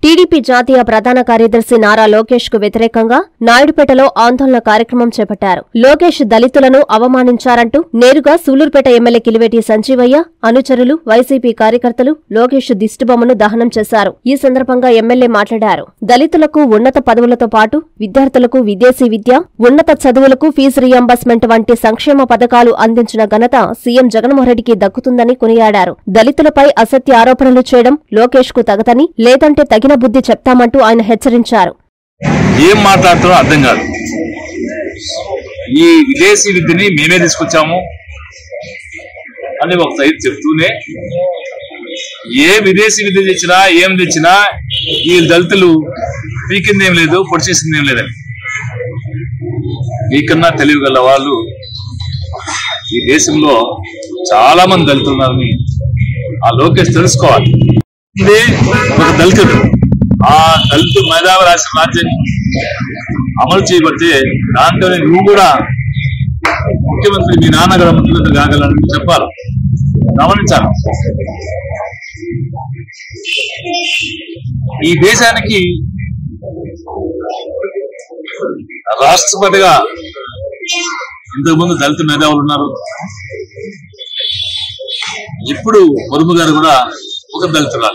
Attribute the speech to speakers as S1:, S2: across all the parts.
S1: TDP జాతీయ ప్రధాన కార్యదర్శి నారా లోకేష్ కు వ్యతిరేకంగా నాయుడుపేటలో ఆందోళన కార్యక్రమం చేపట్టారు లోకేష్ దళితులను అవమానించారంటూ నేరుగా సూలూరుపేట ఎమ్మెల్యే కిలివేటి సంజీవయ్య అనుచరులు వైసీపీ కార్యకర్తలు లోకేష్ దిష్టిబొమ్మను దహనం చేశారు ఈ సందర్భంగా ఎమ్మెల్యే మాట్లాడారు దళితులకు ఉన్నత పదవులతో పాటు విద్యార్థులకు విదేశీ విద్య ఉన్నత చదువులకు ఫీజు రియంబర్స్మెంట్ వంటి సంక్షేమ పథకాలు అందించిన ఘనత సీఎం జగన్మోహన్ రెడ్డికి దక్కుతుందని కొనియాడారు దళితులపై అసత్య ఆరోపణలు చేయడం లోకేష్ కు తగదని లేదంటే తగిన బుద్ధి చెప్తామంటూ ఆయన హెచ్చరించారు
S2: ఏం మాట్లాడుతారో అర్థం కాదు ఈ విదేశీ విద్యని మేమే తీసుకొచ్చాము అని ఒక సైడ్ చెప్తూనే ఏ విదేశీ విద్య తెచ్చినా ఏం తెచ్చినా ఈ దళితులు పీకింది ఏం లేదు పొడి చేసింది ఏం లేదని మీకన్నా తెలివి గల వాళ్ళు ఈ దేశంలో చాలా మంది దళితులు ఉన్నారని ఆ లోకేష్ తెలుసుకోవాలి ఇది ఒక దళితుడు ఆ దళిత మేధావి రాసిన రాజ్యాన్ని అమలు చేయబడితే దాంట్లోనే నువ్వు కూడా ముఖ్యమంత్రి మీ నాన్న కూడా ముఖ్యమంత్రి కాగలని చెప్పాలి గమనించాలి ఈ దేశానికి రాష్ట్రపతిగా ఇంతకుముందు దళిత మేధావులు ఉన్నారు ఇప్పుడు మురుము గారు కూడా ఒక దళితురాలు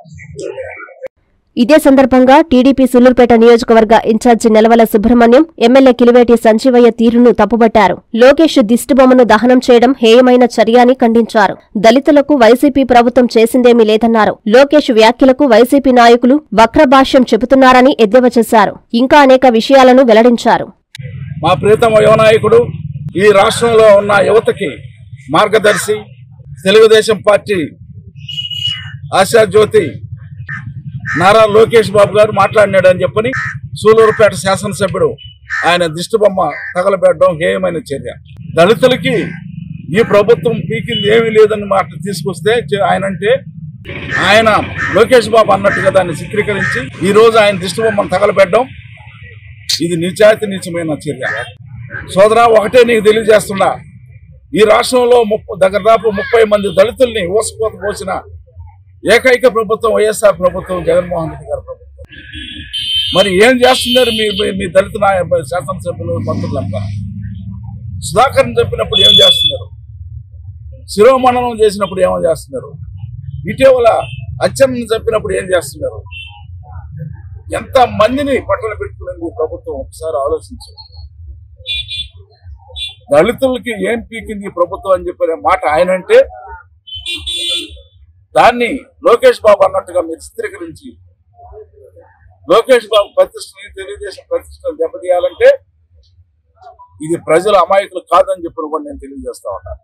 S1: ఇదే సందర్భంగా టీడీపీ సుల్లూరుపేట నియోజకవర్గ ఇన్ఛార్జి నెలవల సుబ్రహ్మణ్యం ఎమ్మెల్యే కిలివేటి సంజీవయ్య తీరును తప్పుబట్టారు లోకేష్ దిష్టిబొమ్మను దహనం చేయడం హేయమైన చర్య అని ఖండించారు దళితులకు వైసీపీ ప్రభుత్వం చేసిందేమీ లేదన్నారు లోకేష్ వ్యాఖ్యలకు వైసీపీ నాయకులు వక్రభాష్యం చెబుతున్నారని ఎద్దేవా చేశారు ఇంకా అనేక విషయాలను వెల్లడించారు
S3: మా ప్రీతమ యువనాయకుడు ఈ రాష్ట్రంలో ఉన్న యువతకి మార్గదర్శి తెలుగుదేశం పార్టీ ఆశాజ్యోతి నారా లోకేష్ బాబు గారు మాట్లాడినాడు అని చెప్పని సూలూరుపేట శాసనసభ్యుడు ఆయన దిష్టిబొమ్మ తగలబెట్టడం హేయమైన చర్య దళితులకి ఈ ప్రభుత్వం పీకింది ఏమీ లేదని మాట తీసుకొస్తే చే- ఆయన అంటే ఆయన లోకేష్ బాబు అన్నట్టుగా దాన్ని చిత్రీకరించి ఈ రోజు ఆయన దిష్టిబొమ్మను తగలబెట్టడం ఇది నిజాయితీ నిజమైన చర్య సోదరా ఒకటే నీకు తెలియజేస్తున్నా ఈ రాష్ట్రంలో ముప్ప దగ్గర దాపు ముప్పై మంది దళితుల్ని ఊసపోత పోసిన ఏకైక ప్రభుత్వం వైఎస్ఆర్ ప్రభుత్వం జగన్మోహన్ రెడ్డి గారి ప్రభుత్వం మరి ఏం చేస్తున్నారు మీ మీ- మీ దళిత నాయ శాసనసభ్యులు మంత్రులంతా సుధాకర్ చెప్పినప్పుడు ఏం చేస్తున్నారు శిరోమణనం చేసినప్పుడు ఏమో చేస్తున్నారు ఇటీవల అచ్చన్న చెప్పినప్పుడు ఏం చేస్తున్నారు ఎంత మందిని పట్టణ పెట్టుకునేది ఈ ప్రభుత్వం ఒకసారి ఆలోచించు దళితులకి ఏం పీకింది ఈ ప్రభుత్వం అని చెప్పిన మాట ఆయన అంటే దాన్ని లోకేష్ బాబు అన్నట్టుగా మీరు చిత్రీకరించి లోకేష్ బాబు ప్రతిష్టని తెలుగుదేశం ప్రతిష్టను దెబ్బతీయాలంటే ఇది ప్రజల అమాయకులు కాదని చెప్పిన కూడా నేను తెలియజేస్తా ఉన్నాను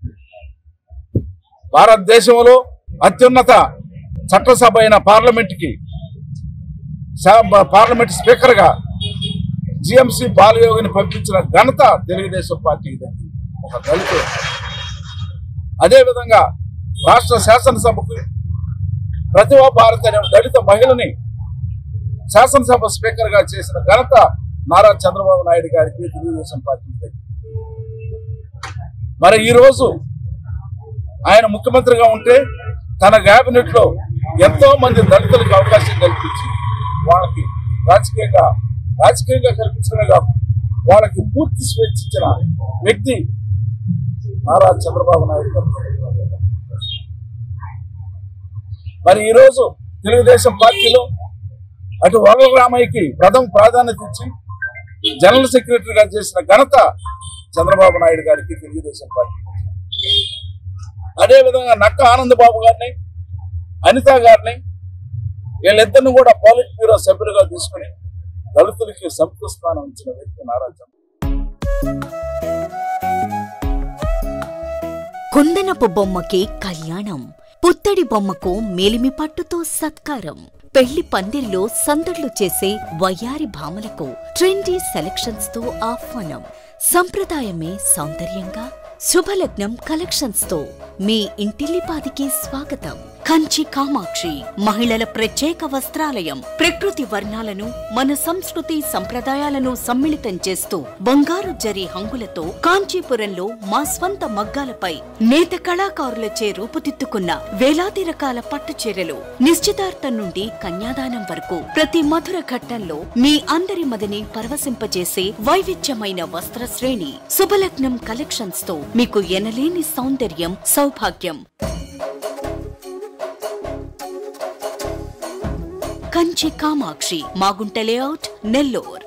S3: భారతదేశంలో అత్యున్నత చట్టసభ అయిన పార్లమెంట్ కి పార్లమెంట్ స్పీకర్ గా జిఎంసి బాలయోగిని పంపించిన ఘనత తెలుగుదేశం పార్టీకి దక్కింది. ఒక దళితుడు అదేవిధంగా రాష్ట్ర శాసనసభకు ప్రతిభా భారత్ అనే దళిత మహిళని శాసనసభ స్పీకర్ గా చేసిన ఘనత నారా చంద్రబాబు నాయుడు గారికి తెలుగుదేశం పార్టీకి దక్కింది. మరి ఈ రోజు ఆయన ముఖ్యమంత్రిగా ఉంటే తన కేబినెట్ లో ఎంతో మంది దళితులకు అవకాశం కల్పించి వాళ్ళకి రాజకీయంగా రాజకీయంగా కల్పించడమే కాదు వాళ్ళకి పూర్తి స్వేచ్ఛ ఇచ్చిన వ్యక్తి నారా చంద్రబాబు నాయుడు గారు మరి ఈరోజు తెలుగుదేశం పార్టీలో అటు వరల రామయ్యకి ప్రథమ ప్రాధాన్యత ఇచ్చి జనరల్ సెక్రటరీగా చేసిన ఘనత చంద్రబాబు నాయుడు గారికి తెలుగుదేశం పార్టీ అదేవిధంగా నక్క ఆనందబాబు గారిని అనిత గారిని వీళ్ళిద్దరిని కూడా పాలిట్ బ్యూరో సభ్యులుగా తీసుకుని దళితులకి సంతృప్తి స్థానం ఇచ్చిన వ్యక్తి నారా చంద్రబాబు
S4: కుందనపు బొమ్మకి కళ్యాణం పుత్తడి బొమ్మకు మేలిమి పట్టుతో సత్కారం పెళ్లి పందిర్లో సందడ్లు చేసే వయ్యారి భామలకు ట్రెండీ సెలక్షన్స్ తో ఆహ్వానం సంప్రదాయమే సౌందర్యంగా శుభలగ్నం కలెక్షన్స్ తో మీ ఇంటిల్లిపాదికి స్వాగతం కంచి కామాక్షి మహిళల ప్రత్యేక వస్త్రాలయం ప్రకృతి వర్ణాలను మన సంస్కృతి సంప్రదాయాలను సమ్మిళితం చేస్తూ బంగారు జరి హంగులతో కాంచీపురంలో మా స్వంత మగ్గాలపై నేత కళాకారులచే రూపుదిద్దుకున్న వేలాది రకాల పట్టు చీరలు నిశ్చితార్థం నుండి కన్యాదానం వరకు ప్రతి మధుర ఘట్టంలో మీ అందరి మదిని పరవశింపజేసే వైవిధ్యమైన వస్త్ర శ్రేణి శుభలగ్నం కలెక్షన్స్ తో మీకు ఎనలేని సౌందర్యం సౌభాగ్యం కంచి కామాక్షి మాగుంట లేఅవుట్ నెల్లూర్